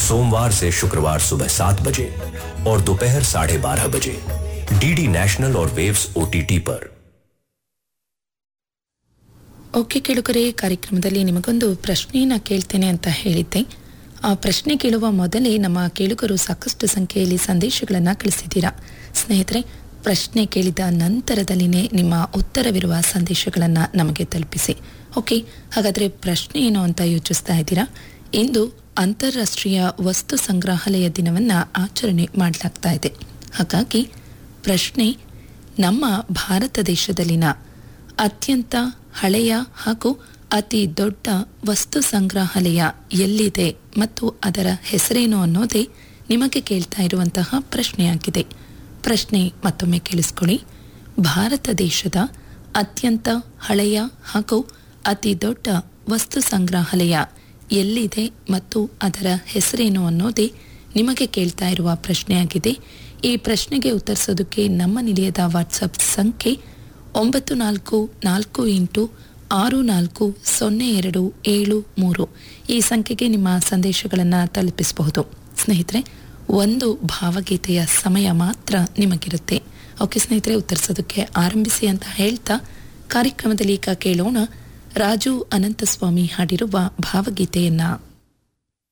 सोमवार से शुक्रवार सुबह सात बजे और दोपहर साढ़े बारह बजे डीडी नेशनल और वेव्स ओटीटी पर ಓಕೆ ಕೇಳುಗರೆ ಕಾರ್ಯಕ್ರಮದಲ್ಲಿ ನಿಮಗೊಂದು ಪ್ರಶ್ನೆಯನ್ನು ಕೇಳ್ತೇನೆ ಅಂತ ಹೇಳಿದ್ದೆ ಆ ಪ್ರಶ್ನೆ ಕೇಳುವ ಮೊದಲೇ ನಮ್ಮ ಕೇಳುಗರು ಸಾಕಷ್ಟು ಸಂಖ್ಯೆಯಲ್ಲಿ ಸಂದೇಶಗಳನ್ನು ಕಳಿಸಿದ್ದೀರಾ ಸ್ನೇಹಿತರೆ ಪ್ರಶ್ನೆ ಕೇಳಿದ ನಂತರದಲ್ಲಿನೇ ನಿಮ್ಮ ಉತ್ತರವಿರುವ ಸಂದೇಶಗಳನ್ನು ನಮಗೆ ತಲುಪಿಸಿ ಓಕೆ ಹಾಗಾದರೆ ಪ್ರಶ್ನೆ ಏನು ಅಂತ ಯೋಚಿಸ್ತಾ ಇದ್ದೀರಾ ಇಂದು ಅಂತಾರಾಷ್ಟ್ರೀಯ ವಸ್ತು ಸಂಗ್ರಹಾಲಯ ದಿನವನ್ನು ಆಚರಣೆ ಮಾಡಲಾಗ್ತಾ ಇದೆ ಹಾಗಾಗಿ ಪ್ರಶ್ನೆ ನಮ್ಮ ಭಾರತ ದೇಶದಲ್ಲಿನ ಅತ್ಯಂತ ಹಳೆಯ ಹಾಗೂ ಅತಿ ದೊಡ್ಡ ವಸ್ತು ಸಂಗ್ರಹಾಲಯ ಎಲ್ಲಿದೆ ಮತ್ತು ಅದರ ಹೆಸರೇನು ಅನ್ನೋದೇ ನಿಮಗೆ ಕೇಳ್ತಾ ಇರುವಂತಹ ಪ್ರಶ್ನೆಯಾಗಿದೆ ಪ್ರಶ್ನೆ ಮತ್ತೊಮ್ಮೆ ಕೇಳಿಸ್ಕೊಳ್ಳಿ ಭಾರತ ದೇಶದ ಅತ್ಯಂತ ಹಳೆಯ ಹಾಗೂ ಅತಿ ದೊಡ್ಡ ವಸ್ತು ಸಂಗ್ರಹಾಲಯ ಎಲ್ಲಿದೆ ಮತ್ತು ಅದರ ಹೆಸರೇನು ಅನ್ನೋದೇ ನಿಮಗೆ ಕೇಳ್ತಾ ಇರುವ ಪ್ರಶ್ನೆಯಾಗಿದೆ ಈ ಪ್ರಶ್ನೆಗೆ ಉತ್ತರಿಸೋದಕ್ಕೆ ನಮ್ಮ ನಿಲಯದ ವಾಟ್ಸಪ್ ಸಂಖ್ಯೆ ಒಂಬತ್ತು ನಾಲ್ಕು ನಾಲ್ಕು ಎಂಟು ಆರು ನಾಲ್ಕು ಸೊನ್ನೆ ಎರಡು ಏಳು ಮೂರು ಈ ಸಂಖ್ಯೆಗೆ ನಿಮ್ಮ ಸಂದೇಶಗಳನ್ನು ತಲುಪಿಸಬಹುದು ಸ್ನೇಹಿತರೆ ಒಂದು ಭಾವಗೀತೆಯ ಸಮಯ ಮಾತ್ರ ನಿಮಗಿರುತ್ತೆ ಓಕೆ ಸ್ನೇಹಿತರೆ ಉತ್ತರಿಸೋದಕ್ಕೆ ಆರಂಭಿಸಿ ಅಂತ ಹೇಳ್ತಾ ಕಾರ್ಯಕ್ರಮದಲ್ಲಿ ಈಗ ಕೇಳೋಣ ರಾಜು ಅನಂತಸ್ವಾಮಿ ಹಾಡಿರುವ ಭಾವಗೀತೆಯನ್ನ